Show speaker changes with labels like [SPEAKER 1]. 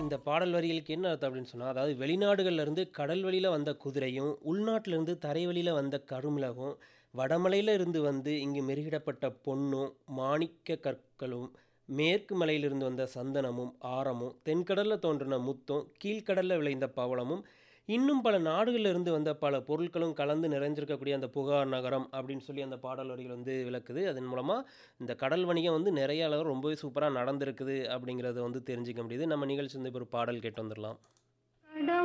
[SPEAKER 1] இந்த பாடல் வரிகளுக்கு என்ன அர்த்தம் அப்படின்னு சொன்னா, அதாவது வெளிநாடுகள்ல இருந்து கடல் வழியில வந்த குதிரையும், உள்நாட்டில இருந்து தரை வழியில வந்த கருமிளகும், வடமலையில இருந்து வந்து இங்கு மெருகிடப்பட்ட பொன்னும், மாணிக்க கற்களும், மேற்கு மலையிலிருந்து வந்த சந்தனமும், ஆரமும், தென்கடல்ல தோன்றின முத்தும், கீழ்க்கடல்ல விளைந்த பவளமும், இன்னும் பல நாடுகள்ல இருந்து வந்த பல பொருட்களும் கலந்து நிறைஞ்சிருக்கக்கூடிய அந்த புகார் நகரம் அப்படின்னு சொல்லி அந்த பாடல் வரிகள் வந்து விளக்குது. அதன் மூலமா இந்த கடல் வணிகம் வந்து நிறைய அளவு ரொம்பவே சூப்பரா நடந்திருக்குது அப்படிங்கிறத வந்து தெரிஞ்சுக்க முடியுது. நம்ம நிகழ்ச்சி வந்து இப்ப ஒரு பாடல் கேட்டு வந்துரலாம்.